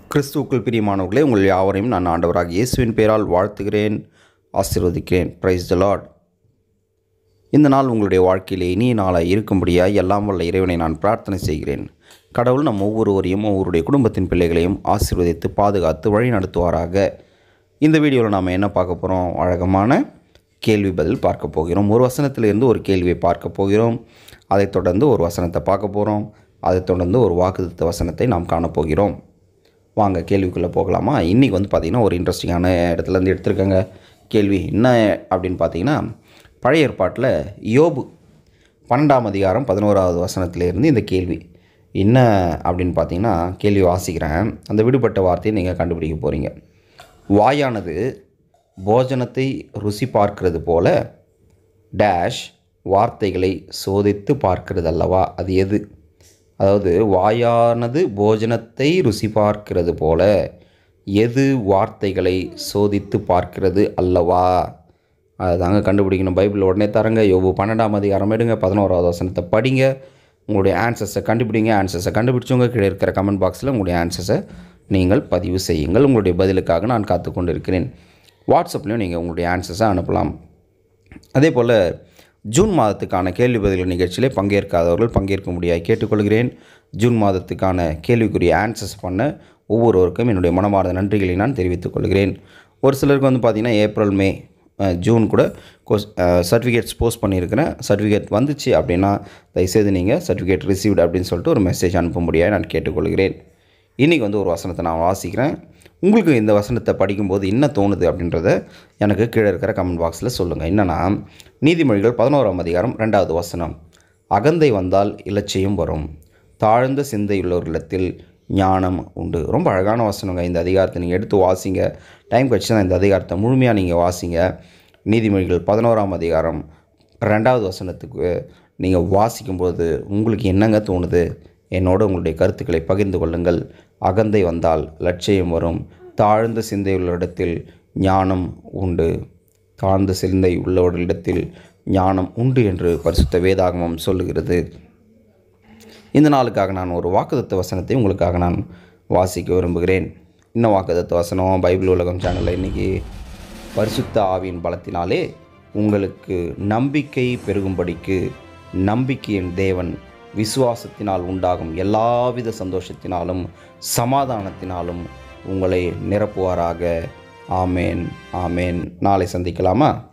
கிறிஸ்துவுக்குள் பிரியமானவர்களே உங்கள் யாவரையும் நான் ஆண்டவராக இயேசுவின் பெயரால் வாழ்த்துகிறேன் ஆசீர்வதிக்கிறேன் பிரைஸ் த லார்ட் இந்த நாள் உங்களுடைய வாழ்க்கையிலே இனிய நாளாக இருக்கும்படியாய் எல்லாம் வல்ல இறைவனை நான் பிரார்த்தனை செய்கிறேன் கடவுள் நம் ஒவ்வொருவரையும் ஒவ்வொருடைய குடும்பத்தின் பிள்ளைகளையும் ஆசீர்வதித்து பாதுகாத்து வழி நடத்துவாராக இந்த வீடியோவில் நாம் என்ன பார்க்க போகிறோம் அழகமான கேள்வி பதில் பார்க்க போகிறோம் ஒரு வசனத்திலிருந்து ஒரு கேள்வியை பார்க்க போகிறோம் அதைத் தொடர்ந்து ஒரு வசனத்தை பார்க்க போகிறோம் அதைத் தொடர்ந்து ஒரு வாக்குத்த வசனத்தை நாம் காணப்போகிறோம் வாங்க கேள்விக்குள்ளே போகலாமா இன்றைக்கி வந்து பார்த்திங்கன்னா ஒரு இன்ட்ரெஸ்டிங்கான இடத்துலேருந்து எடுத்திருக்காங்க கேள்வி என்ன அப்படின்னு பார்த்தீங்கன்னா பழைய ஏற்பாட்டில் யோபு பன்னெண்டாம் அதிகாரம் பதினோராவது வசனத்திலேருந்து இந்த கேள்வி என்ன அப்படின்னு பார்த்தீங்கன்னா கேள்வி வாசிக்கிறேன் அந்த விடுபட்ட வார்த்தையை நீங்கள் கண்டுபிடிக்க போகிறீங்க வாயானது போஜனத்தை ருசி பார்க்கிறது போல டேஷ் வார்த்தைகளை சோதித்து பார்க்கிறது அல்லவா அது எது அதாவது வாயானது போஜனத்தை ருசி பார்க்கிறது போல எது வார்த்தைகளை சோதித்து பார்க்கிறது அல்லவா அதுதாங்க கண்டுபிடிக்கணும் பைபிள் உடனே தரங்க யோபு பன்னெண்டாம் அதிகாரம் எடுங்க பதினோராவது வசனத்தை படிங்க உங்களுடைய ஆன்சர்ஸை கண்டுபிடிங்க ஆன்சர்ஸை கண்டுபிடிச்சவங்க கீழே இருக்கிற கமெண்ட் பாக்ஸில் உங்களுடைய ஆன்சர்ஸை நீங்கள் பதிவு செய்யுங்கள் உங்களுடைய பதிலுக்காக நான் காத்து கொண்டு இருக்கிறேன் வாட்ஸ்அப்லேயும் நீங்கள் உங்களுடைய ஆன்சர்ஸை அனுப்பலாம் அதே போல் ஜூன் மாதத்துக்கான கேள்வி பதில் நிகழ்ச்சியிலே பங்கேற்காதவர்கள் பங்கேற்க முடியாது கேட்டுக்கொள்கிறேன் ஜூன் மாதத்துக்கான கேள்விக்குரிய ஆன்சர்ஸ் பண்ண ஒவ்வொருவருக்கும் என்னுடைய மனமார்ந்த நன்றிகளை நான் தெரிவித்துக் கொள்கிறேன் ஒரு சிலருக்கு வந்து பார்த்திங்கன்னா ஏப்ரல் மே அஹ், ஜூன் கூட கோர்ஸ் சர்டிஃபிகேட்ஸ் போஸ்ட் பண்ணியிருக்கிறேன் சர்டிஃபிகேட் வந்துச்சு அப்படின்னா தயவுசெய்து நீங்கள் சர்டிஃபிகேட் ரிசீவ்டு அப்படின்னு சொல்லிட்டு ஒரு மெசேஜ் அனுப்ப முடியாது நான் கேட்டுக்கொள்கிறேன் இன்றைக்கி வந்து ஒரு வசனத்தை நான் வாசிக்கிறேன் உங்களுக்கு இந்த வசனத்தை படிக்கும்போது என்ன தோணுது அப்படின்றத எனக்கு கீழே இருக்கிற கமெண்ட் பாக்ஸில் சொல்லுங்கள் என்னென்னா நீதிமொழிகள் பதினோராம் அதிகாரம் ரெண்டாவது வசனம் அகந்தை வந்தால் இலட்சியம் வரும் தாழ்ந்த சிந்தையுள்ளவர்களிடத்தில் ஞானம் உண்டு ரொம்ப அழகான வசனங்க இந்த அதிகாரத்தை நீங்கள் எடுத்து வாசிங்க டைம் கழிச்சுன்னா இந்த அதிகாரத்தை முழுமையாக நீங்கள் வாசிங்க நீதிமொழிகள் பதினோராம் அதிகாரம் ரெண்டாவது வசனத்துக்கு நீங்கள் வாசிக்கும்போது உங்களுக்கு என்னங்க தோணுது என்னோட உங்களுடைய கருத்துக்களை பகிர்ந்து கொள்ளுங்கள் அகந்தை வந்தால் லட்சியம் வரும் தாழ்ந்த சிந்தை உள்ளிடத்தில் ஞானம் உண்டு தாழ்ந்த சிந்தை உள்ளவர்களிடத்தில் ஞானம் உண்டு என்று பரிசுத்த வேதாகமம் சொல்லுகிறது இந்த நாளுக்காக நான் ஒரு வாக்குதத்த வசனத்தை உங்களுக்காக நான் வாசிக்க விரும்புகிறேன் இன்னும் வாக்குதத்த வசனம் பைபிள் உலகம் சேனலில் இன்றைக்கி பரிசுத்த ஆவியின் பலத்தினாலே உங்களுக்கு நம்பிக்கை பெருகும்படிக்கு நம்பிக்கையின் தேவன் விசுவாசத்தினால் உண்டாகும் எல்லாவித சந்தோஷத்தினாலும் சமாதானத்தினாலும் உங்களை நிரப்புவாராக ஆமேன் ஆமேன் நாளை சந்திக்கலாமா